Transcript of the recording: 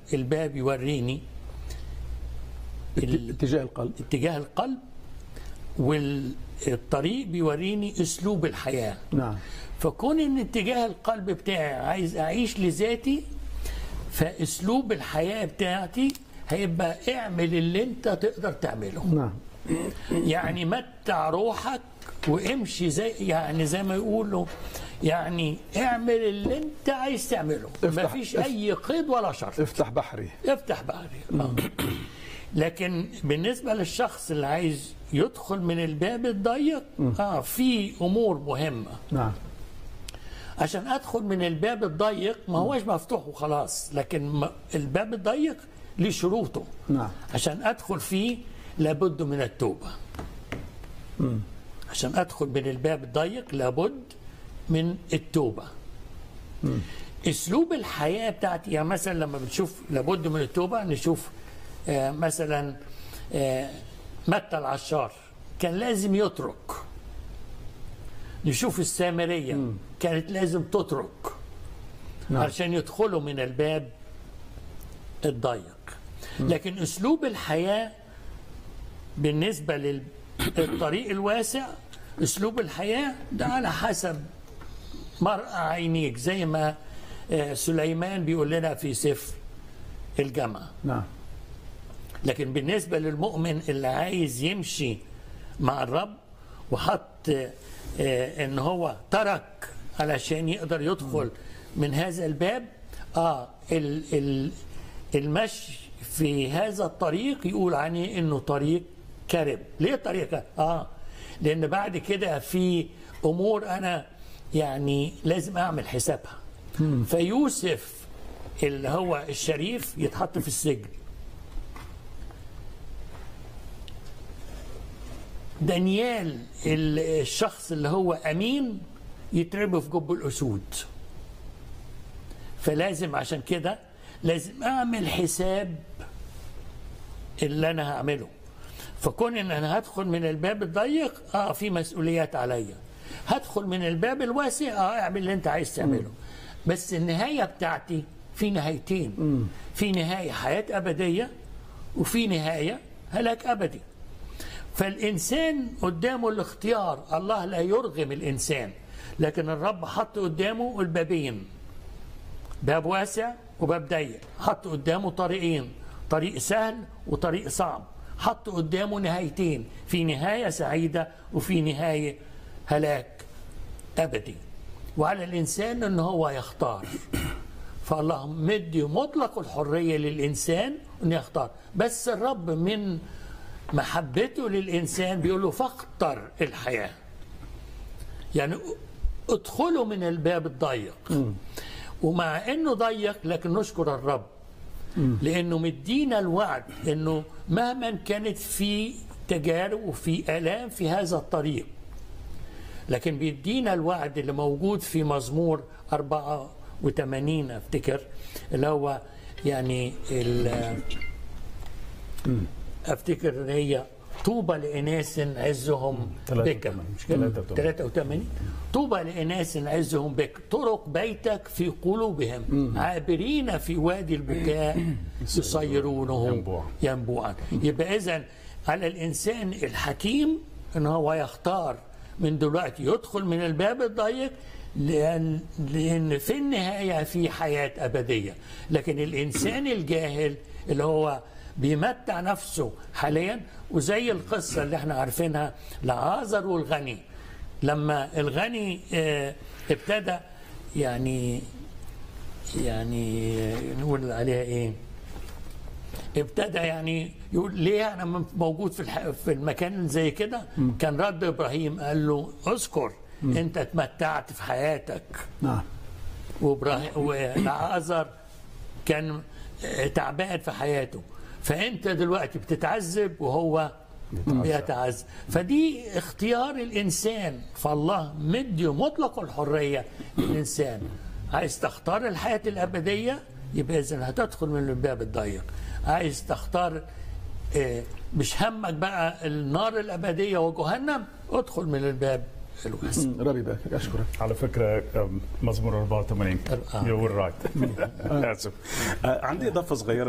الباب يوريني ال- اتجاه القلب اتجاه القلب والطريق بيوريني اسلوب الحياه نعم فكون ان اتجاه القلب بتاعي عايز اعيش لذاتي فاسلوب الحياه بتاعتي هيبقى اعمل اللي انت تقدر تعمله نعم يعني متع روحك وامشي زي يعني زي ما يقولوا يعني اعمل اللي انت عايز تعمله افتح- مفيش اف- اي قيد ولا شرط افتح بحري افتح بقى آه. لكن بالنسبه للشخص اللي عايز يدخل من الباب الضيق اه في امور مهمه نعم عشان ادخل من الباب الضيق ما هوش مفتوح وخلاص لكن ما- الباب الضيق ليه شروطه نعم عشان ادخل فيه لابد من التوبه عشان ادخل من الباب الضيق لابد من التوبه اسلوب الحياه بتاعتي يعني مثلا لما بنشوف لابد من التوبه نشوف آه مثلا آه متى العشار كان لازم يترك نشوف السامريه كانت لازم تترك نعم. عشان يدخلوا من الباب الضيق لكن اسلوب الحياه بالنسبه للطريق الواسع اسلوب الحياه ده على حسب مرأى عينيك زي ما آه، سليمان بيقول لنا في سفر الجامعه نعم لكن بالنسبة للمؤمن اللي عايز يمشي مع الرب وحط آه، ان هو ترك علشان يقدر يدخل من هذا الباب اه ال ال المشي في هذا الطريق يقول عنه انه طريق كرب ليه طريق كرب؟ اه لان بعد كده في امور انا يعني لازم اعمل حسابها فيوسف اللي هو الشريف يتحط في السجن دانيال ال- الشخص اللي هو امين يترمي في جب الاسود فلازم عشان كده لازم اعمل حساب اللي انا هعمله فكون ان انا هدخل من الباب الضيق اه في مسؤوليات عليا هدخل من الباب الواسع اه اعمل اللي انت عايز تعمله بس النهايه بتاعتي في نهايتين في نهايه حياه ابديه وفي نهايه هلاك ابدي فالإنسان قدامه الاختيار الله لا يرغم الإنسان لكن الرب حط قدامه البابين باب واسع وباب ضيق حط قدامه طريقين طريق سهل وطريق صعب حط قدامه نهايتين في نهاية سعيدة وفي نهاية هلاك أبدي وعلى الإنسان أن هو يختار فالله مدي مطلق الحرية للإنسان أن يختار بس الرب من محبته للإنسان بيقول له فاختر الحياة يعني ادخلوا من الباب الضيق ومع انه ضيق لكن نشكر الرب لانه مدينا الوعد انه مهما كانت في تجارب وفي الام في هذا الطريق لكن بيدينا الوعد اللي موجود في مزمور 84 افتكر اللي هو يعني ال- افتكر ان هي طوبى لاناس عزهم بك 83 مش كده 83. 83 طوبى لاناس عزهم بك طرق بيتك في قلوبهم عابرين في وادي البكاء يصيرونه ينبوعا. ينبوعا يبقى اذا على الانسان الحكيم ان هو يختار من دلوقتي يدخل من الباب الضيق لأن, لأن في النهاية في حياة أبدية لكن الإنسان الجاهل اللي هو بيمتع نفسه حاليا وزي القصة اللي احنا عارفينها لعازر والغني لما الغني اه ابتدى يعني يعني نقول عليها ايه ابتدى يعني يقول ليه انا موجود في الح... في المكان زي كده كان رد ابراهيم قال له اذكر انت اتمتعت في حياتك نعم وابراهيم والعازر كان تعبان في حياته فانت دلوقتي بتتعذب وهو بيتعذب فدي اختيار الانسان فالله مدي مطلق الحريه للانسان عايز تختار الحياه الابديه يبقى اذا هتدخل من الباب الضيق عايز تختار اه، مش همك بقى النار الابديه وجهنم ادخل من الباب الواسع ربي يبارك اشكرك على فكره أم، مزمور 84 آه. يور رايت اسف آه، عندي اضافه صغيره